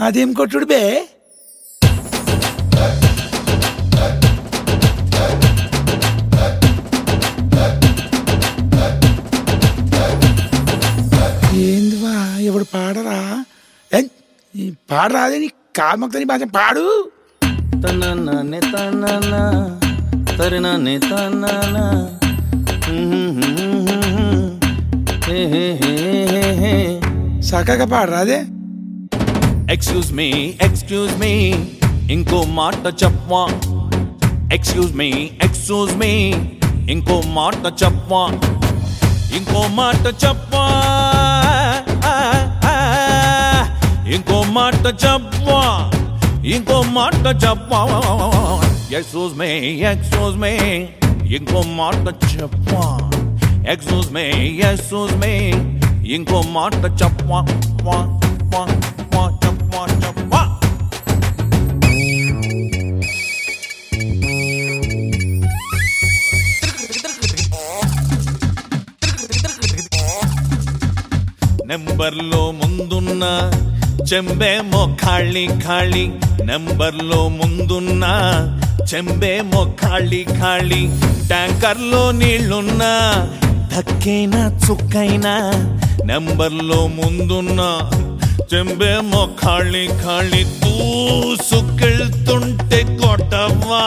అదేం కొట్టుడు బే ఏందివా ఎవడు పాడరా ఏ, ఈ పాడరాదే నీ కామక్తని భాష పాడు తనననే తనన తరననే తనన హే హే హే హే హే చక్కగా పాడరాదే ఎక్స్క్యూజ్ మీ ఎక్స్క్యూజ్ మీ ఇంకో మాట చెప్పవా ఎక్స్క్యూజ్ మీ ఎక్స్క్యూజ్ మీ ఇంకో మాట చెప్పవా ఇంకో మాట చెప్పవా ఇంకో మాట చెప్పవా ఇంకో మాట చెప్పవా ఎక్స్క్యూజ్ మీ ఎక్స్క్యూజ్ మీ ఇంకో మాట చెప్పవా ఎక్స్క్యూజ్ మీ ఎక్స్క్యూజ్ మీ ఇంకో మాట చెప్పవా వా వా వా చెప్పవా చెప్పవా నెంబర్లో ముందున్న చెంబేమో ఖాళీ ఖాళీ నెంబర్లో ముందున్న చెంబేమో ఖాళీ ఖాళీ ట్యాంకర్లో నీళ్లున్నా ధక్కైనా చుక్కైనా నెంబర్లో ముందున్న చెంబేమో ఖాళీ ఖాళీ దూసుకెళ్తుంటే కొట్టవా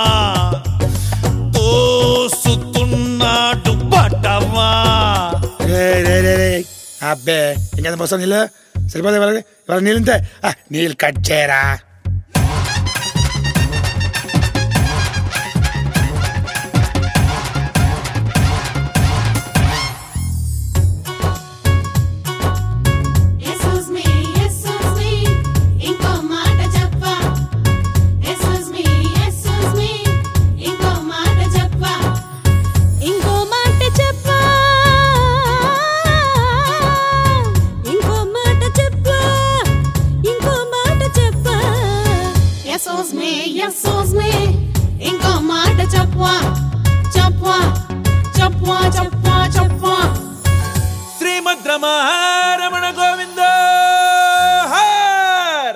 తోసుతున్నాడు పట్టవా రే రే రే రే అబ్బే ఇంకెంత పోస్తావు నీళ్ళు సరిపోతే వాళ్ళకి వాళ్ళ నీళ్ళు ఉంటే ఆ, నీళ్ళు కట్ చేయరా Excuse me, excuse me, ఇంకో మాట చెప్పా. Excuse me, excuse me, ఇంకో మాట చెప్పా. ఇంకో మాట చెప్పా. ఇంకో మాట చెప్పా. ఇంకో మాట చెప్పా. Excuse me, excuse me, ఇంకో మాట చెప్పా. చెప్పా, చెప్పా, చెప్పా, చెప్పా. శ్రీమద్ రమణ గోవింద హర్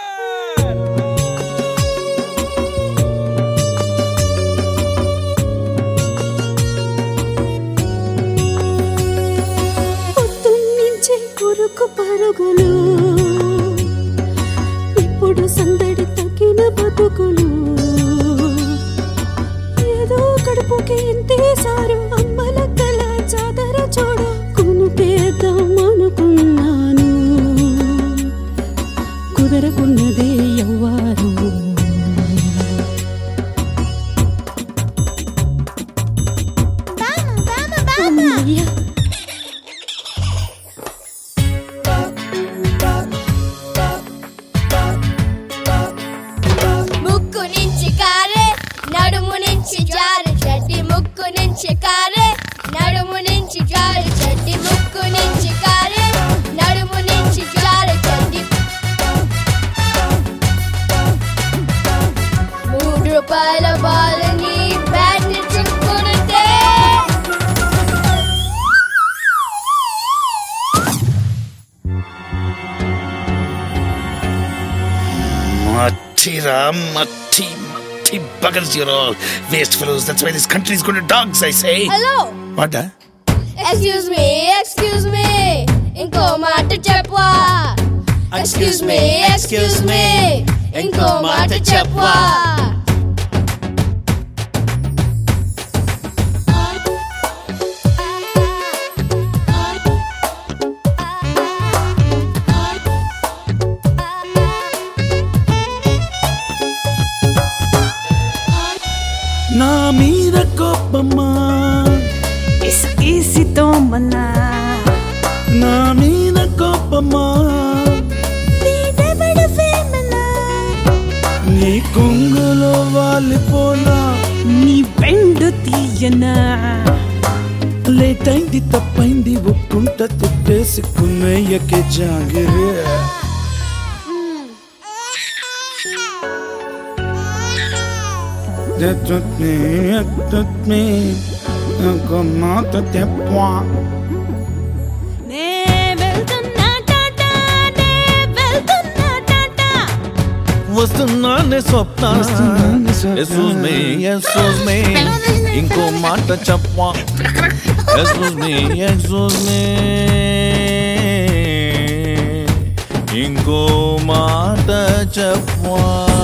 పొద్దున్నుంచి కురుకు పరుగులు ఇప్పుడు సందడి తగ్గిన బతుకులు ఏదో కడుపుకి ఇంతేసారు అమ్మల కల జాతర చూడ కొనుకేద్దాం అనుకున్నాను కుదరకున్నదే ఎవ్వారు అమ్మయ్య. ముక్కు నుంచి కారే నడుము నుంచి జారు చెడ్డి ముక్కు నుంచి కారే నడుము నుంచి జారు చెడ్డి ముక్కు నుంచి కారే నడుము నుంచి జారు చెడ్డి మూడు రూపాయల బాలని బ్యాట్ చుక్కుంటే Matira, matti, matti buggers, you're all waste fellows. That's why this country is going to dogs, I say. Hello What? uh? Excuse me excuse me ఇంకో మాట చెప్పవా ఎక్స్క్యూజ్ మీ ఎక్స్క్యూజ్ మీ ఇంకో మాట చెప్పవా నా మీద కోపమ్మా Isito mana నా మీద కోపమ్మా నీదెవడు ఫేమనా నీ కొంగులో వాలిపోనా ni bendo tiyana లేట్ అయింది తప్పైంది ఒప్పుకుంట తిప్పేసుకున్నయ్యకే జాగిరే ఎత్తుత్ని ఎత్తుత్ని ఇంకో మాట తెప్పా నే వెళ్తున్నా టాటా నే వెళ్తున్నా టాటా వస్తున్నానే స్వప్న ఎస్యూజ్ మీ ఎస్యూజ్ మీ ఇంకో మాట చెప్పా ఎస్యూజ్ మీ ఎస్యూజ్ మీ ఇంకో మాట చెప్పా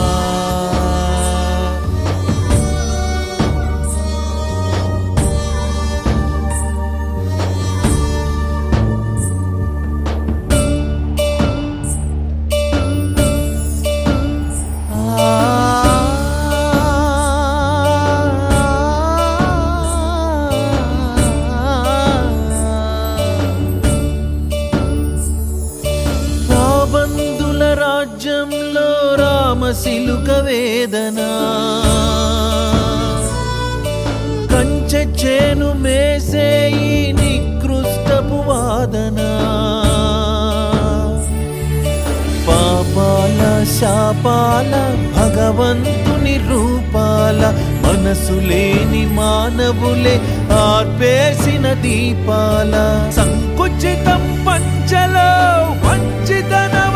రాబందుల రాజ్యంలో రామశిలుక వేదన కంచె చేను మేసే ఈ నికృష్టపు వాదన పాపాల శాపాల భగవంతుని రూపాల మనసు లేని మానవులే ఆర్పేసిన దీపాల సంకుచితం పంచలో వంచితన